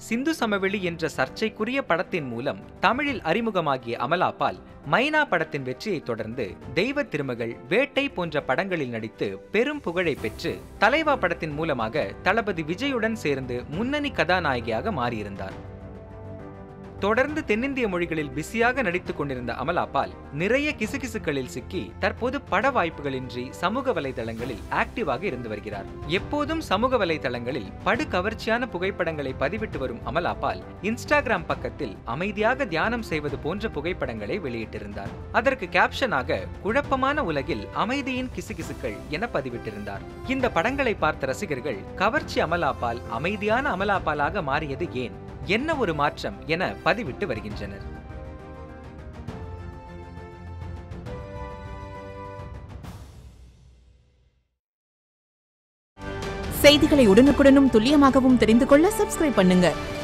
சிந்து சமவெளி என்ற சர்ச்சைக்குரிய படத்தின் மூலம் தமிழில் அறிமுகமாகிய அமலா பால் மைனா படத்தின் வெற்றியைத் தொடர்ந்து தெய்வ திருமகள் வேட்டை போன்ற படங்களில் நடித்து பெரும் புகழை பெற்று தலைவா படத்தின் மூலமாக தளபதி விஜயுடன் சேர்ந்து முன்னணி கதாநாயகியாக மாறியிருந்தார் தொடர்ந்து தென்னிந்திய மொழிகளில் பிஸியாக நடித்துக் கொண்டிருந்த அமலா பால் நிறைய கிசுகிசுக்களில் சிக்கி தற்போது பட வாய்ப்புகளின்றி சமூக வலைதளங்களில் ஆக்டிவாக இருந்து வருகிறார் எப்போதும் சமூக வலைதளங்களில் படு கவர்ச்சியான புகைப்படங்களை பதிவிட்டு வரும் அமலா பால் இன்ஸ்டாகிராம் பக்கத்தில் அமைதியாக தியானம் செய்வது போன்ற புகைப்படங்களை வெளியிட்டிருந்தார் அதற்கு கேப்ஷனாக குழப்பமான உலகில் அமைதியின் கிசுகிசுக்கள் என பதிவிட்டிருந்தார் இந்த படங்களை பார்த்த ரசிகர்கள் கவர்ச்சி அமலா பால் அமைதியான அமலா பாலாக மாறியது ஏன் என்ன ஒரு மாற்றம் என பதிவிட்டு வருகின்றனர் செய்திகளை உடனுக்குடனும் துல்லியமாகவும் தெரிந்து கொள்ள சப்ஸ்கிரைப் பண்ணுங்க